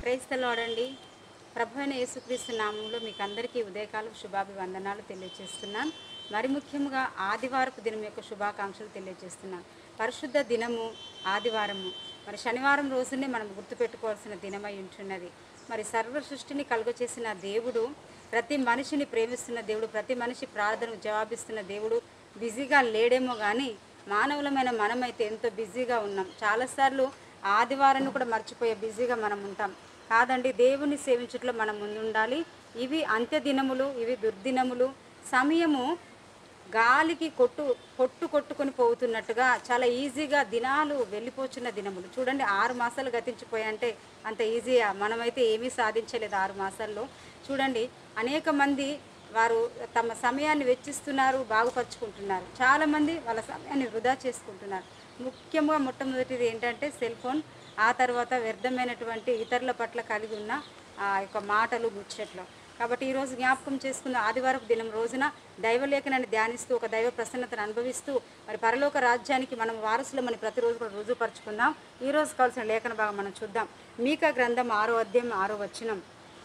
క్రైస్తలోడండి ప్రభు అయిన యేసుక్రీస్తు నామంలో మీకు అందరికీ ఉదయకాలం శుభాభివందనాలు తెలియజేస్తున్నాను మరి ముఖ్యంగా ఆదివారపు దినం యొక్క శుభాకాంక్షలు తెలియజేస్తున్నాను పరిశుద్ధ దినము ఆదివారము మరి శనివారం రోజునే మనం గుర్తుపెట్టుకోవాల్సిన దినమై ఉంటున్నది మరి సర్వ సృష్టిని కలుగచేసిన దేవుడు ప్రతి మనిషిని ప్రేమిస్తున్న దేవుడు ప్రతి మనిషి ప్రార్థనకు జవాబిస్తున్న దేవుడు బిజీగా లేడేమో కానీ మానవులమైన మనమైతే ఎంతో బిజీగా ఉన్నాం చాలాసార్లు ఆదివారాన్ని కూడా మర్చిపోయే బిజీగా మనం ఉంటాం కాదండి దేవుని సేవించుట్లో మనం ముందుండాలి ఇవి అంత్య దినములు ఇవి దుర్దినములు సమయము గాలికి కొట్టు కొట్టు కొట్టుకొని పోతున్నట్టుగా చాలా ఈజీగా దినాలు వెళ్ళిపోతున్న దినములు చూడండి ఆరు మాసాలు గతించిపోయాయంటే అంత ఈజీగా మనమైతే ఏమీ సాధించలేదు ఆరు మాసాల్లో చూడండి అనేక మంది వారు తమ సమయాన్ని వెచ్చిస్తున్నారు బాగుపరుచుకుంటున్నారు చాలామంది వాళ్ళ సమయాన్ని వృధా చేసుకుంటున్నారు ముఖ్యంగా మొట్టమొదటిది ఏంటంటే సెల్ ఫోన్ ఆ తర్వాత వ్యర్థమైనటువంటి ఇతరుల పట్ల కలిగి ఉన్న ఆ యొక్క మాటలు ముచ్చట్లు కాబట్టి ఈరోజు జ్ఞాపకం చేసుకున్న ఆదివారపు దినం రోజున దైవలేఖనాన్ని ధ్యానిస్తూ ఒక దైవ ప్రసన్నతను అనుభవిస్తూ మరి పరలోక రాజ్యానికి మనం వారసులమని ప్రతిరోజు కూడా రుజువుపరుచుకుందాం ఈరోజు కావాల్సిన లేఖన భాగం మనం చూద్దాం మీకా గ్రంథం ఆరో అధ్యాయం ఆరో వచనం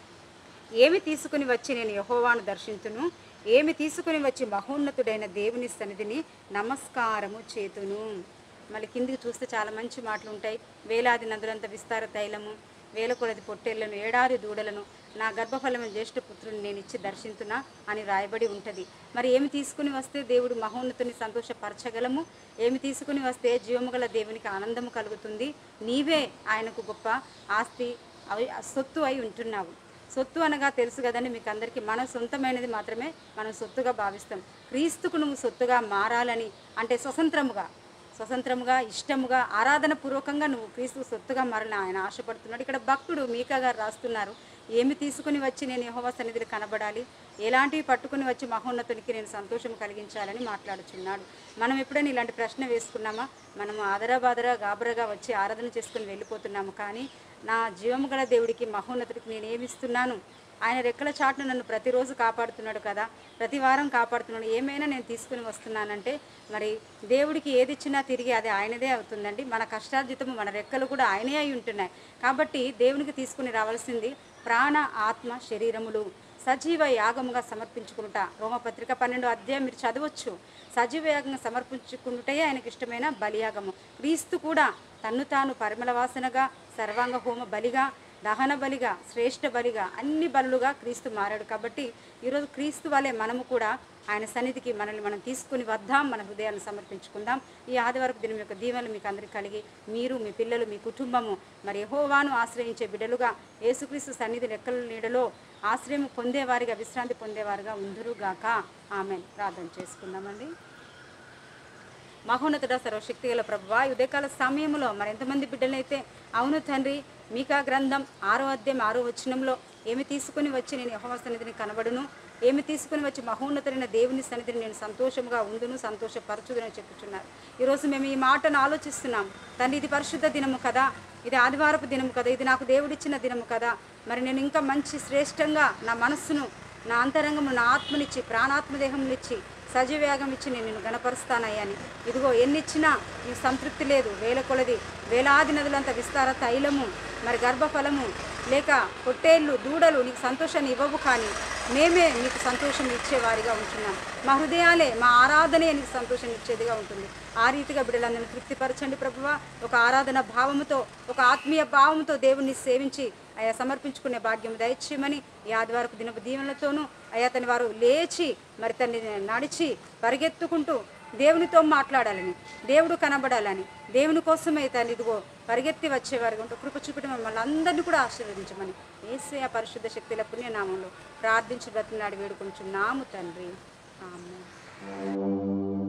ఏమి తీసుకుని వచ్చి నేను యహోవాను దర్శించును ఏమి తీసుకుని వచ్చి మహోన్నతుడైన దేవుని సన్నిధిని నమస్కారము చేతును మళ్ళీ కిందికి చూస్తే చాలా మంచి మాటలు ఉంటాయి వేలాది నదులంత విస్తార తైలము వేల కొలది పొట్టేళ్లను ఏడాది దూడలను నా గర్భఫలమైన జ్యేష్ఠ పుత్రుని నేను ఇచ్చి దర్శించునా అని రాయబడి ఉంటుంది మరి ఏమి తీసుకుని వస్తే దేవుడు మహోన్నతుని సంతోషపరచగలము ఏమి తీసుకుని వస్తే జీవముగల దేవునికి ఆనందము కలుగుతుంది నీవే ఆయనకు గొప్ప ఆస్తి అవి సొత్తు అయి ఉంటున్నావు సొత్తు అనగా తెలుసు కదండి మీకు అందరికీ మన సొంతమైనది మాత్రమే మనం సొత్తుగా భావిస్తాం క్రీస్తుకు నువ్వు సొత్తుగా మారాలని అంటే స్వతంత్రముగా స్వతంత్రముగా ఇష్టముగా ఆరాధన పూర్వకంగా నువ్వు క్రీస్తు సొత్తుగా మారాలని ఆయన ఆశపడుతున్నాడు ఇక్కడ భక్తుడు మీకా గారు రాస్తున్నారు ఏమి తీసుకుని వచ్చి నేను యెహోవా సన్నిధిలో కనబడాలి ఎలాంటివి పట్టుకుని వచ్చి మహోన్నతునికి నేను సంతోషం కలిగించాలని మాట్లాడుచున్నాడు మనం ఎప్పుడైనా ఇలాంటి ప్రశ్న వేసుకున్నామా మనము ఆదరాబాదరా గాబరగా వచ్చి ఆరాధన చేసుకుని వెళ్ళిపోతున్నాము కానీ నా జీవము గల దేవుడికి మహోన్నతుడికి నేను ఏమిస్తున్నాను ఆయన రెక్కల చాటును నన్ను ప్రతిరోజు కాపాడుతున్నాడు కదా ప్రతి వారం కాపాడుతున్నాడు ఏమైనా నేను తీసుకుని వస్తున్నానంటే మరి దేవుడికి ఏది ఇచ్చినా తిరిగి అది ఆయనదే అవుతుందండి మన కష్టార్జితము మన రెక్కలు కూడా ఆయనే అయి ఉంటున్నాయి కాబట్టి దేవునికి తీసుకుని రావాల్సింది ప్రాణ ఆత్మ శరీరములు సజీవ యాగముగా సమర్పించుకుంటా రోమపత్రిక పన్నెండు అధ్యాయం మీరు చదవచ్చు సజీవ యాగంగా సమర్పించుకుంటే ఆయనకి ఇష్టమైన బలియాగము క్రీస్తు కూడా తన్ను తాను పరిమళ వాసనగా సర్వాంగ హోమ బలిగా దహన బలిగా శ్రేష్ఠ బలిగా అన్ని బలులుగా క్రీస్తు మారాడు కాబట్టి ఈరోజు క్రీస్తు వలె మనము కూడా ఆయన సన్నిధికి మనల్ని మనం తీసుకుని వద్దాం మన హృదయాన్ని సమర్పించుకుందాం ఈ ఆదివారపు దినం యొక్క దీవెనలు మీకు అందరికీ కలిగి మీరు మీ పిల్లలు మీ కుటుంబము మరి యెహోవాను ఆశ్రయించే బిడ్డలుగా యేసుక్రీస్తు సన్నిధి లెక్కల నీడలో ఆశ్రయం పొందేవారిగా విశ్రాంతి పొందేవారుగా ఉందరుగాక ఆమె ప్రార్థన చేసుకుందామండి మహోన్నతుడ సర్వశక్తి గల ప్రభువా ఈ ఉదయకాల సమయంలో మరి ఎంతమంది బిడ్డలైతే అవును తండ్రి మీకా గ్రంథం ఆరో అధ్యాయం ఆరో వచనంలో ఏమి తీసుకుని వచ్చి నేను యహోవ సన్నిధిని కనబడును ఏమి తీసుకుని వచ్చి మహోన్నతుడైన దేవుని సన్నిధిని నేను సంతోషంగా ఉందును సంతోషపరచుదునని చెప్పుచున్నారు ఈరోజు మేము ఈ మాటను ఆలోచిస్తున్నాం తండ్రి ఇది పరిశుద్ధ దినము కదా ఇది ఆదివారపు దినము కదా ఇది నాకు దేవుడిచ్చిన దినము కదా మరి నేను ఇంకా మంచి శ్రేష్టంగా నా మనస్సును నా అంతరంగము నా ఆత్మనిచ్చి ప్రాణాత్మ దేహంనిచ్చి సజీవేగం ఇచ్చి నేను నిన్ను గణపరుస్తానయ్యని ఇదిగో ఎన్నిచ్చినా నీకు సంతృప్తి లేదు వేల కొలది వేలాది నదులంత విస్తార తైలము మరి గర్భఫలము లేక పొట్టేళ్ళు దూడలు నీకు సంతోషాన్ని ఇవ్వవు కానీ మేమే నీకు సంతోషం ఇచ్చేవారిగా ఉంటున్నాం మా హృదయాలే మా ఆరాధనే నీకు సంతోషం ఇచ్చేదిగా ఉంటుంది ఆ రీతిగా బిడ్డలందరినీ తృప్తిపరచండి ప్రభువ ఒక ఆరాధన భావముతో ఒక ఆత్మీయ భావంతో దేవుణ్ణి సేవించి అయా సమర్పించుకునే భాగ్యం దయచేయమని ఈ ఆదివారపు దినపు దీవెనలతోనూ అయా తన వారు లేచి మరి తన్ని నడిచి పరిగెత్తుకుంటూ దేవునితో మాట్లాడాలని దేవుడు కనబడాలని దేవుని కోసమే తను ఇదిగో పరిగెత్తి వచ్చేవారు ఉంటూ కృప చూపడం మమ్మల్ని అందరినీ కూడా ఆశీర్వదించమని ఏసయ పరిశుద్ధ శక్తుల పుణ్యనామంలో ప్రార్థించి బ్రతినాడి వేడుకొంచున్నాము తండ్రి ఆమె